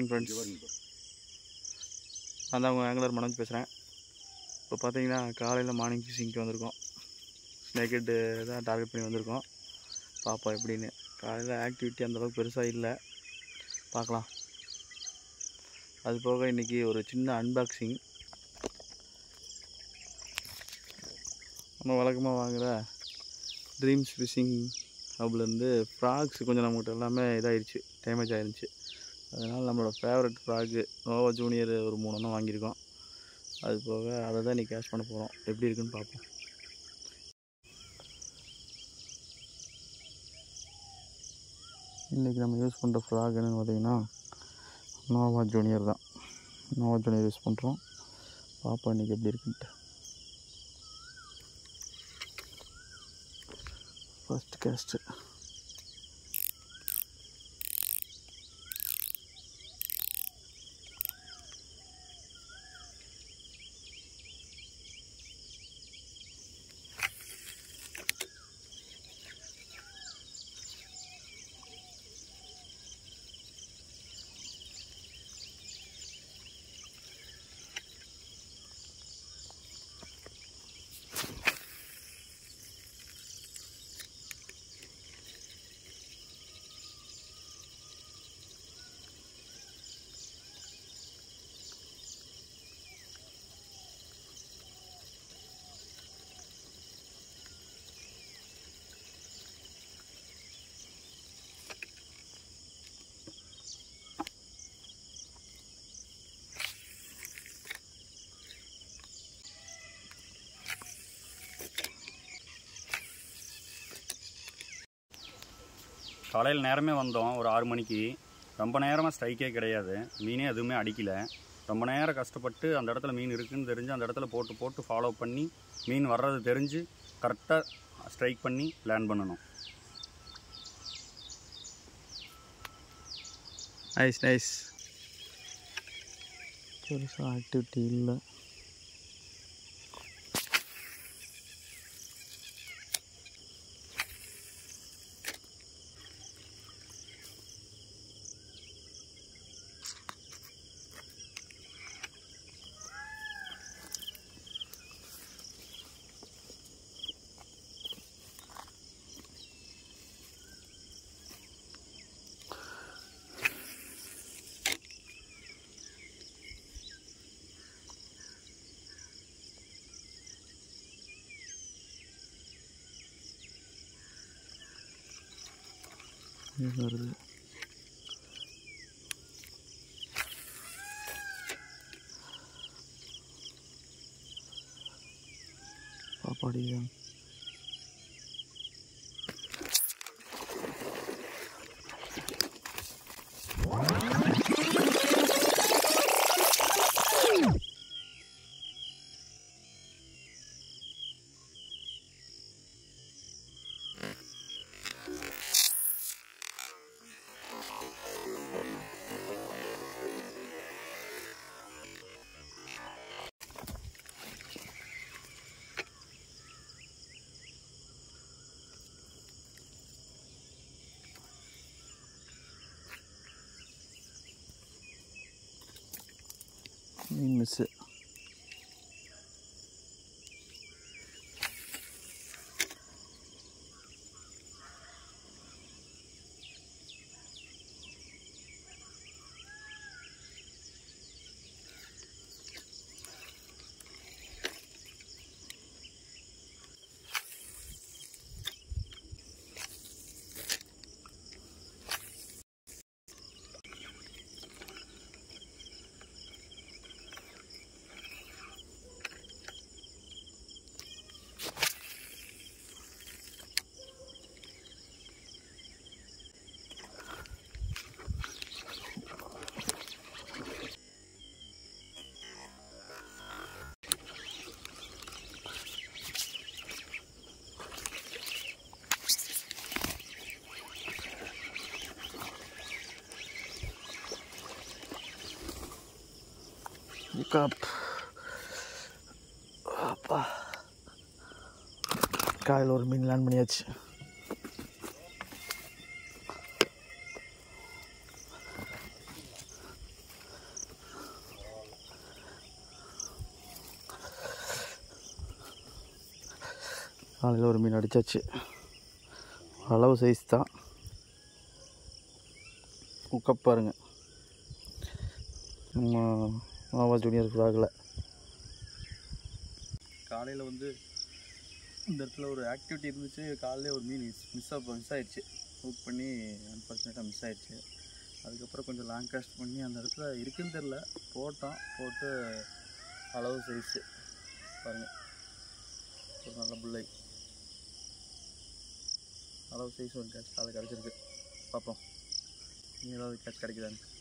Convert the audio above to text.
Morning friends நான் தான் உங்கள் ஆங்குலர் மனோஜ் பேசுகிறேன் இப்போ பார்த்தீங்கன்னா காலையில் மார்னிங் ஃபிஷிங்க்கு வந்திருக்கோம் ஸ்னேக்கெட்டு தான் டார்கெட் பண்ணி வந்திருக்கோம் பார்ப்போம் எப்படின்னு காலையில் ஆக்டிவிட்டி அந்தளவுக்கு பெருசாக இல்லை பார்க்கலாம் அது போக இன்றைக்கி ஒரு சின்ன அன்பாக்சிங் நம்ம வழக்கமாக வாங்குகிற ட்ரீம்ஸ் ஃபிஷிங் ஹப்லேருந்து ஃப்ராக்ஸ் கொஞ்சம் நம்மகிட்ட எல்லாமே இதாகிடுச்சு டேமேஜ் ஆயிருந்துச்சு அதனால் நம்மளோட ஃபேவரட் ஃப்ராக்கு நோவா ஜூனியர் ஒரு மூணு ஒன்று வாங்கியிருக்கோம் அது போக அதை தான் நீ கேஷ் பண்ண போகிறோம் எப்படி இருக்குன்னு பார்ப்போம் இன்றைக்கி நம்ம யூஸ் பண்ணுற ஃப்ராக் என்னென்னு பார்த்தீங்கன்னா நோவா ஜூனியர் தான் நோவா ஜூனியர் யூஸ் பண்ணுறோம் பார்ப்போம் இன்றைக்கி எப்படி இருக்குன்ட்டு ஃபஸ்ட் கேஸ்ட்டு காலையில் நேரமே வந்தோம் ஒரு ஆறு மணிக்கு ரொம்ப நேரமாக ஸ்ட்ரைக்கே கிடையாது மீனே எதுவுமே அடிக்கலை ரொம்ப நேரம் கஷ்டப்பட்டு அந்த இடத்துல மீன் இருக்குன்னு தெரிஞ்சு அந்த இடத்துல போட்டு போட்டு ஃபாலோ பண்ணி மீன் வர்றது தெரிஞ்சு கரெக்டாக ஸ்ட்ரைக் பண்ணி லேண்ட் பண்ணணும் நைஸ் நைஸ் பெருசாக ஆக்டிவிட்டி இல்லை இது வருது சாப்பாடு இதுதான். மீன் மிஸ்ஸு கப் அப்பா காலையில் ஒரு மீன் லேண்ட் பண்ணியாச்சு காலையில் ஒரு மீன் அடித்தாச்சு அளவு சைஸ் தான் உக்கப் பாருங்க நம்ம மாவா ஜூனியர் ஃப்ராகில் காலையில் வந்து இந்த இடத்துல ஒரு ஆக்டிவிட்டி இருந்துச்சு காலையிலே ஒரு மீன் மிஸ் மிஸ் ஆயிடுச்சு புக் பண்ணி அன்ஃபார்ச்சுனேட்டாக மிஸ் ஆயிடுச்சு அதுக்கப்புறம் கொஞ்சம் லாங் காஸ்ட் பண்ணி அந்த இடத்துல இருக்குன்னு தெரில போட்டோம் போட்டு அளவு சைஸு பாருங்கள் ஒரு நல்ல பிள்ளை அளவு சைஸ் ஒரு கேட்ச் காலை கிடச்சிருக்கு பார்ப்போம் நீ ஏதாவது கேட்ச் கிடைக்குதான்னு